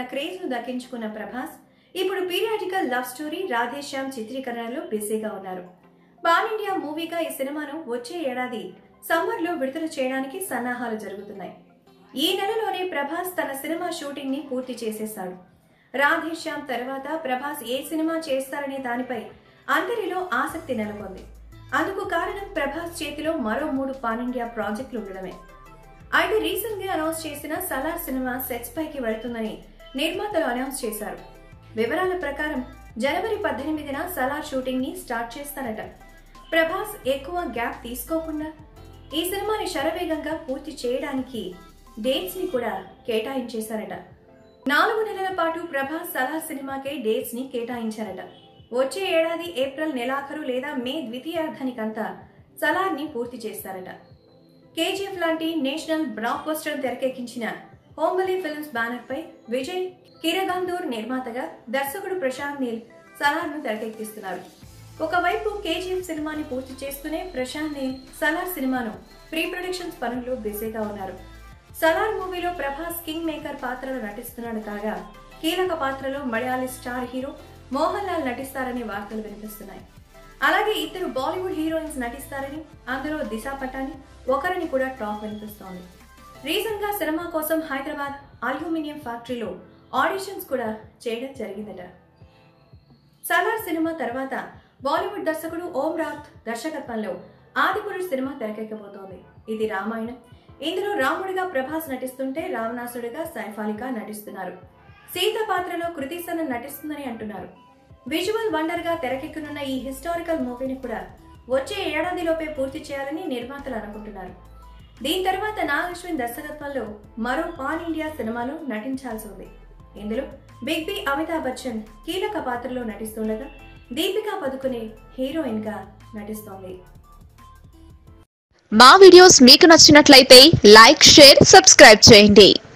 తన క్రేజ్ ను దక్కించుకున్న ప్రభాస్ ఇప్పుడు పీరియాడికల్ లవ్ స్టోరీ రాధేశ్యామ్ చిత్రీకరణలో బిజీగా ఉన్నారు పాన్ ఇండియా మూవీగా ఈ సినిమాను వచ్చే ఏడాది సమ్మర్ లో విడుదల చేయడానికి సన్నాహాలు జరుగుతున్నాయి ఈ నెలలోనే ప్రభాస్ తన సినిమా షూటింగ్ ని పూర్తి చేసేశాడు రాధేశ్యామ్ తర్వాత ప్రభాస్ ఏ సినిమా చేస్తారనే దానిపై అందరిలో ఆసక్తి నెలకొంది అందుకు కారణం ప్రభాస్ చేతిలో మరో మూడు పాన్ ఇండియా ప్రాజెక్టులు ఉండడమే అయితే రీసెంట్ గా అనౌన్స్ చేసిన సలార్ సినిమా సెట్స్ పైకి వెళుతుందని నిర్మాతలు అనౌన్స్ చేశారు వివరాల ప్రకారం జనవరి పద్దెనిమిదిన సలార్ షూటింగ్ ని స్టార్ట్ చేస్తారట ప్రభాస్ ఎక్కువ గ్యాప్ తీసుకోకుండా ఈ సినిమాని శరవేగంగా పూర్తి చేయడానికి డేట్స్ ని కూడా కేటాయించేశారట నాలుగు నెలల పాటు ప్రభాస్ సలార్ సినిమాకే డేట్స్ ని కేటాయించారట వచ్చే ఏడాది ఏప్రిల్ నెలాఖరు లేదా మే ద్వితీయార్థానికంతా సలార్ ని పూర్తి చేస్తారట కేజీఎఫ్ లాంటి నేషనల్ బ్లాక్ బస్టర్ తెరకెక్కించిన హోంబలి ఫిల్మ్స్ బ్యానర్ పై విజయ్ కిరగందూర్ నిర్మాతగా దర్శకుడు ప్రశాంత్ నీల్ సలార్ ను తెరకెక్కిస్తున్నారు ఒకవైపు కేజీఎఫ్ సినిమాని పూర్తి చేస్తూనే ప్రశాంత్ నీల్ సలార్ సినిమాను ప్రీ ప్రొడక్షన్స్ పనుల్లో బిజీగా ఉన్నారు సలార్ మూవీలో ప్రభాస్ కింగ్ మేకర్ పాత్రలో నటిస్తున్నాడు కాగా కీలక పాత్రలో మలయాళీ స్టార్ హీరో మోహన్ లాల్ నటిస్తారనే వార్తలు వినిపిస్తున్నాయి అలాగే ఇద్దరు బాలీవుడ్ హీరోయిన్స్ నటిస్తారని అందులో దిశా పటాని ఒకరని కూడా టాక్ వినిపిస్తోంది రీసెంట్ గా సినిమా కోసం హైదరాబాద్ అల్యూమినియం ఫ్యాక్టరీలో ఆడిషన్స్ కూడా చేయడం జరిగిందట సలార్ సినిమా తర్వాత బాలీవుడ్ దర్శకుడు ఓం రాత్ దర్శకత్వంలో ఆదిపురుష్ సినిమా తెరకెక్కబోతోంది ఇది రామాయణం ఇందులో రాముడిగా ప్రభాస్ నటిస్తుంటే రావణాసుడిగా సైఫాలిగా నటిస్తున్నారు సీత పాత్రలో కృతి సనన్ నటిస్తుందని అంటున్నారు విజువల్ వండర్ గా తెరకెక్కనున్న ఈ హిస్టారికల్ మూవీని కూడా వచ్చే ఏడాదిలోపే పూర్తి చేయాలని నిర్మాతలు అనుకుంటున్నారు దీని తర్వాత నాగశ్విన్ దర్శకత్వంలో మరో పాన్ ఇండియా సినిమాలో నటించాల్సి ఉంది ఇందులో బిగ్ బి అమితాబ్ బచ్చన్ కీలక పాత్రలో నటిస్తుండగా దీపికా పదుకునే హీరోయిన్ గా నటిస్తోంది మా వీడియోస్ మీకు నచ్చినట్లయితే లైక్ షేర్ సబ్స్క్రైబ్ చేయండి